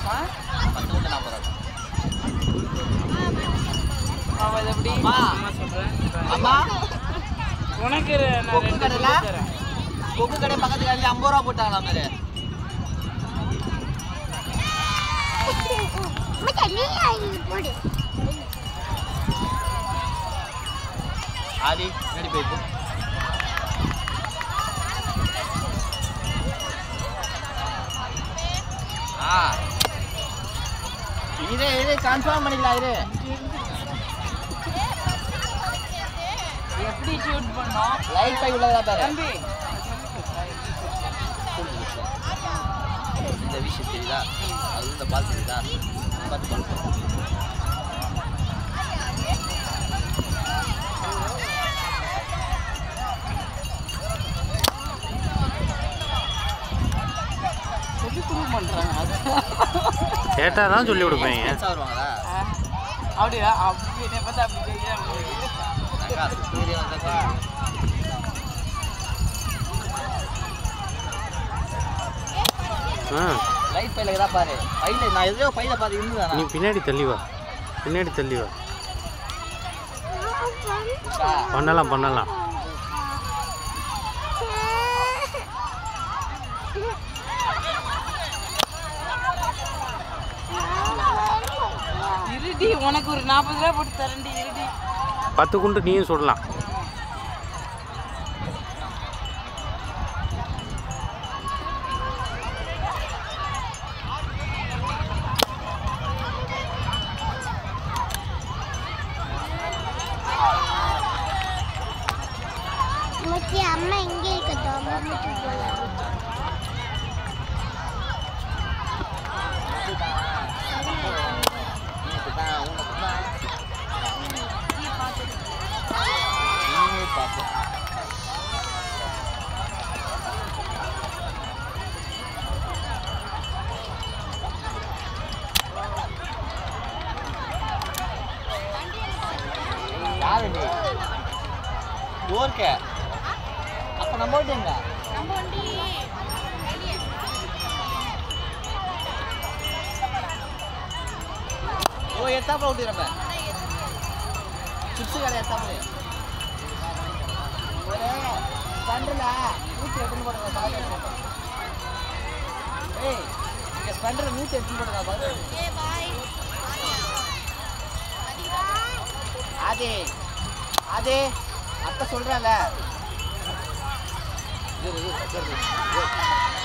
பத்து குண்டு நாற்பது ரூபா அவ இதை எப்படி அம்மா. அம்மா சொல்றேன் அம்மா உனக்கு ரெ- நான் கொக்கு ரெண்டு கடையில? குண்டு தரேன் கொக்கு கடை பக்கத்து கடையில் ஐம்பது ரூபா போட்டாங்களா மாதிரி மச்சான் நீ ஆகி போடு ஆதி நடி போயிட்டு ஆ இது இது கன்ஃபார்ம் பண்ணிக்கலாம் இது எப்படி ஷூட் பண்ணோம் லைட் பை உள்ளதா பாரு தம்பி இந்த விஷயம் தெரியுதா அது இந்த பால் தெரியுதா பார்த்து பால் சொல்லி கொடுக்க மாட்டாங்க அது கேட்டால் தான் சொல்லி கொடுப்பேங்க வருவாங்களா ஆ, அப்படியா அப்படி என்னை பார்த்தா அப்படி தெரியுதா உங்களுக்கு? அக்கா சூரிய வந்தா தெரியும். ஆ லைட் பையில தான் பாரு பையில நான் எதையோ பையில பாரு நீ இருந்துதானா பின்னாடி தள்ளி வா பின்னாடி தள்ளி வா இருக்கா? பண்ணலாம் பண்ணலாம் இருடி உனக்கு ஒரு நாற்பது ரூபா போட்டு தரேன்டி இருடி பத்து குண்டு நீயும் சுடலாம் மச்சி அம்மா எங்க இருக்கட்டும் அம்மா மட்டும் போலாம் இதுதான், உனக்கு தான். நீயே பாப்போம். யாரு நீ? ஓர்க்க அப்ப நம்ம ஓட்டுங்க ஓ எத்தாப்புல ஓட்டிடுறப்ப சிப்ஸ் கடை எத்தாப்புல ஒரு ஸ்பெண்டர்ல நூற்றி எட்டுன்னு போடுங்க பாருங்க ஏய் இங்க ஸ்பெண்டர் நூற்றி எட்டுன்னு போடுங்க பாருங்க ஆதே ஆதே அத்தை சொல்றேன்ல இரு, இரு, இரு, இரு.